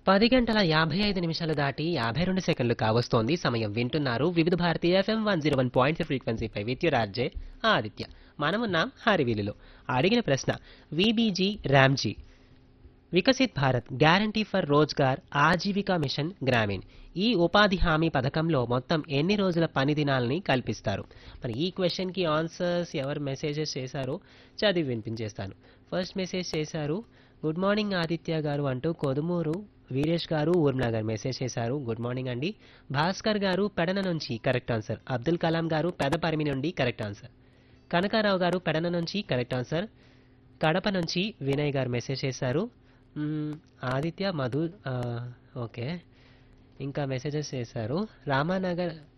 పది గంటల యాభై ఐదు నిమిషాలు దాటి యాభై రెండు సెకండ్లు కావస్తోంది సమయం వింటున్నారు Vividha Bharati FM one zero one point ఫ్రీక్వెన్సీపై విద్యురార్జే ఆదిత్య మనమున్నాం హరివిలులో అడిగిన ప్రశ్న VBG RAM G Viksit Bharat guarantee for Rozgar Ajeevika mission Grameen ఈ ఉపాధి హామీ పథకంలో మొత్తం ఎన్ని రోజుల పని దినాలని కల్పిస్తారు మరి ఈ క్వశ్చన్కి ఆన్సర్స్ ఎవరు మెసేజెస్ చేశారో చదివి వినిపించేస్తాను ఫస్ట్ మెసేజ్ చేశారు గుడ్ మార్నింగ్ ఆదిత్య గారు అంటూ కొదుమూరు వీరేష్ గారు ఊర్మిళ గారు మెసేజ్ చేశారు గుడ్ మార్నింగ్ అండి భాస్కర్ గారు పెడన నుంచి కరెక్ట్ ఆన్సర్ అబ్దుల్ కలాం గారు పెదపరిమి నుండి కరెక్ట్ ఆన్సర్ కనకారావు గారు పెడన నుంచి కరెక్ట్ ఆన్సర్ కడప నుంచి వినయ్ గారు మెసేజ్ చేశారు మ్మ్, ఆదిత్య మధు ఆ, ఓకే ఇంకా మెసేజెస్ చేశారు రామానగర్